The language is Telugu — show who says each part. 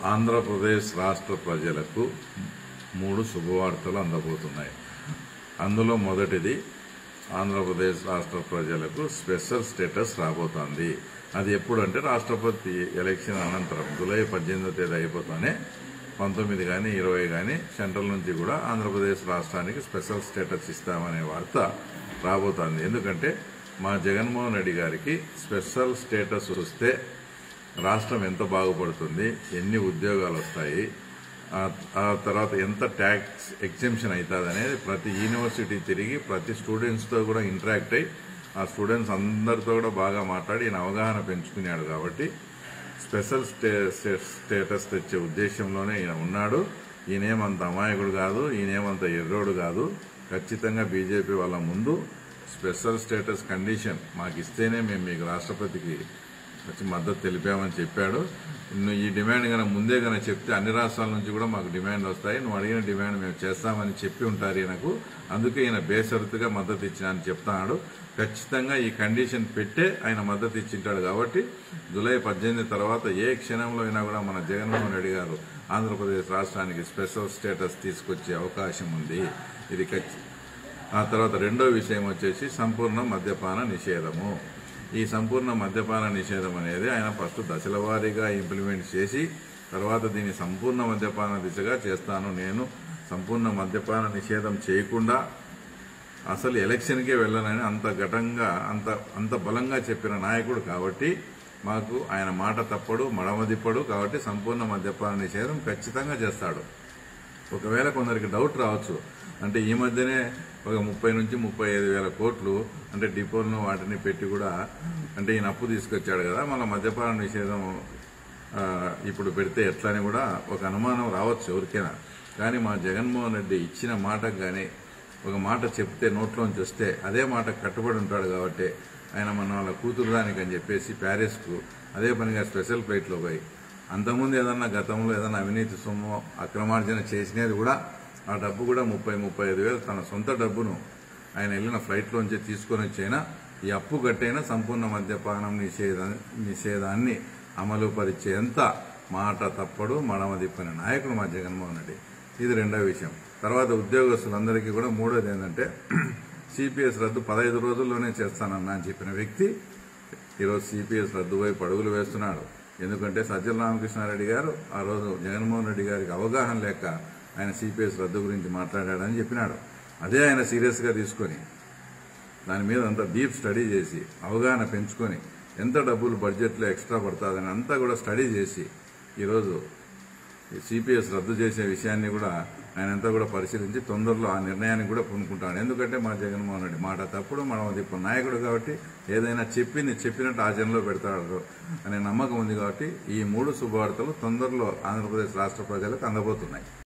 Speaker 1: ఆంధ్రప్రదేశ్ రాష్ట్ర ప్రజలకు మూడు శుభవార్తలు అందబోతున్నాయి అందులో మొదటిది ఆంధ్రప్రదేశ్ రాష్ట్ర ప్రజలకు స్పెషల్ స్టేటస్ రాబోతోంది అది ఎప్పుడంటే రాష్ట్రపతి ఎలక్షన్ అనంతరం జూలై పద్దెనిమిదో తేదీ అయిపోతానే పంతొమ్మిది కానీ ఇరవై కానీ సెంట్రల్ నుంచి కూడా ఆంధ్రప్రదేశ్ రాష్ట్రానికి స్పెషల్ స్టేటస్ ఇస్తామనే వార్త రాబోతోంది ఎందుకంటే మా జగన్మోహన్ రెడ్డి గారికి స్పెషల్ స్టేటస్ వస్తే రాష్ట్రం ఎంత బాగుపడుతుంది ఎన్ని ఉద్యోగాలు వస్తాయి ఆ- ఆ తర్వాత ఎంత ట్యాక్స్ ఎగ్జెంప్షన్ అవుతుంది అనేది ప్రతి యూనివర్సిటీ తిరిగి ప్రతి స్టూడెంట్స్తో కూడా ఇంటరాక్ట్ అయ్యి ఆ స్టూడెంట్స్ అందరితో కూడా బాగా మాట్లాడి ఈయన అవగాహన పెంచుకున్నాడు కాబట్టి స్పెషల్ స్టే స్టే- స్టేటస్ తెచ్చే ఉద్దేశంలోనే ఈయన ఉన్నాడు ఈయనేమంత అమాయకుడు కాదు ఈయనేమంత ఎర్రోడు కాదు ఖచ్చితంగా బీజేపీ వాళ్ళ ముందు స్పెషల్ స్టేటస్ కండిషన్ మాకు ఇస్తేనే మేము మీకు రాష్ట్రపతికి వచ్చి మద్దతు తెలిపామని చెప్పాడు నువ్వు ఈ డిమాండ్ కనుక ముందే కనుక చెప్తే అన్ని రాష్ట్రాల నుంచి కూడా మాకు డిమాండ్ వస్తాయి నువ్వు అడిగిన డిమాండ్ మేము చేస్తామని చెప్పి ఉంటారు ఈయనకు అందుకే ఈయన బేసరుతుగా మద్దతు ఇచ్చిన అని చెప్తున్నాడు ఖచ్చితంగా ఈ కండిషన్ పెట్టే ఆయన మద్దతు ఇచ్చింటాడు కాబట్టి జూలై పద్దెనిమిది తర్వాత ఏ క్షణంలో అయినా కూడా మన జగన్మోహన్ రెడ్డి గారు ఆంధ్రప్రదేశ్ రాష్ట్రానికి స్పెషల్ స్టేటస్ తీసుకొచ్చే అవకాశం ఉంది ఇది ఖచ్చి- ఆ తర్వాత రెండో విషయం వచ్చేసి సంపూర్ణ మద్యపాన నిషేధము ఈ సంపూర్ణ మద్యపాన నిషేధం అనేది ఆయన ఫస్ట్ దశల వారీగా ఇంప్లిమెంట్ చేసి తర్వాత దీన్ని సంపూర్ణ మద్యపాన దిశగా చేస్తాను నేను సంపూర్ణ మద్యపాన నిషేధం చేయకుండా అసలు ఎలక్షన్కే వెళ్ళనని అంత ఘటంగా అంత అంత బలంగా చెప్పిన నాయకుడు కాబట్టి మాకు ఆయన మాట తప్పడు మడమదిప్పడు కాబట్టి సంపూర్ణ మద్యపాన నిషేధం ఖచ్చితంగా చేస్తాడు ఒకవేళ కొందరికి డౌట్ రావచ్చు అంటే ఈ మధ్యనే ఒక ముప్పై నుంచి ముప్పై ఐదు వేల కోట్లు అంటే డిపోలను వాటిని పెట్టి కూడా అంటే ఈయన అప్పు తీసుకొచ్చాడు కదా మళ్ళీ మద్యపాన నిషేధం ఆ, ఇప్పుడు పెడితే ఎట్లా అని కూడా ఒక అనుమానం రావచ్చు ఎవరికైనా కానీ మా జగన్మోహన్ రెడ్డి ఇచ్చిన మాటకు కానీ ఒక మాట చెప్తే నోట్లోంచి వస్తే అదే మాట కట్టుబడి ఉంటాడు కాబట్టి ఆయన మన వాళ్ళ కూతురు దానికి అని చెప్పేసి ప్యారిస్కు అదే పనిగా స్పెషల్ ఫ్లైట్లో పోయి అంతకుముందు ఏదన్నా గతంలో ఏదన్నా అవినీతి సొమ్ము అక్రమార్జన చేసినది కూడా ఆ డబ్బు కూడా ముప్పై ముప్పై ఐదు వేలు తన సొంత డబ్బును ఆయన వెళ్ళిన ఫ్లైట్లోంచి తీసుకొని వచ్చైనా ఈ అప్పు కట్టైనా సంపూర్ణ మద్యపానం నిషేధ నిషేధాన్ని అమలు పరిచేంత మాట తప్పడు మడమ తిప్పని నాయకుడు మా జగన్మోహన్ రెడ్డి ఇది రెండో విషయం తర్వాత ఉద్యోగస్తులందరికీ కూడా మూడోది ఏంటంటే సిపిఎస్ రద్దు పదహైదు రోజుల్లోనే చేస్తానన్నా అని చెప్పిన వ్యక్తి ఈరోజు సిపిఎస్ రద్దు వైపు అడుగులు వేస్తున్నాడు ఎందుకంటే సజ్జల రామకృష్ణారెడ్డి గారు ఆ రోజు జగన్మోహన్ రెడ్డి గారికి అవగాహన లేక ఆయన సిపిఎస్ రద్దు గురించి మాట్లాడాడని చెప్పినాడు అదే ఆయన సీరియస్గా తీసుకొని దాని మీద అంతా డీప్ స్టడీ చేసి అవగాహన పెంచుకొని ఎంత డబ్బులు బడ్జెట్లో ఎక్స్ట్రా పడుతుందని అంతా కూడా స్టడీ చేసి ఈరోజు సిపిఎస్ రద్దు చేసే విషయాన్ని కూడా ఆయన అంతా కూడా పరిశీలించి తొందరలో ఆ నిర్ణయానికి కూడా పూనుకుంటాడు ఎందుకంటే మా జగన్మోహన్ రెడ్డి మాట తప్పుడు మనం ఇప్పుడు నాయకుడు కాబట్టి ఏదైనా చెప్పింది చెప్పినట్టు ఆచరణలో పెడతాడు అనే నమ్మకం ఉంది కాబట్టి ఈ మూడు శుభవార్తలు తొందరలో ఆంధ్రప్రదేశ్ రాష్ట్ర ప్రజలకు అందబోతున్నాయి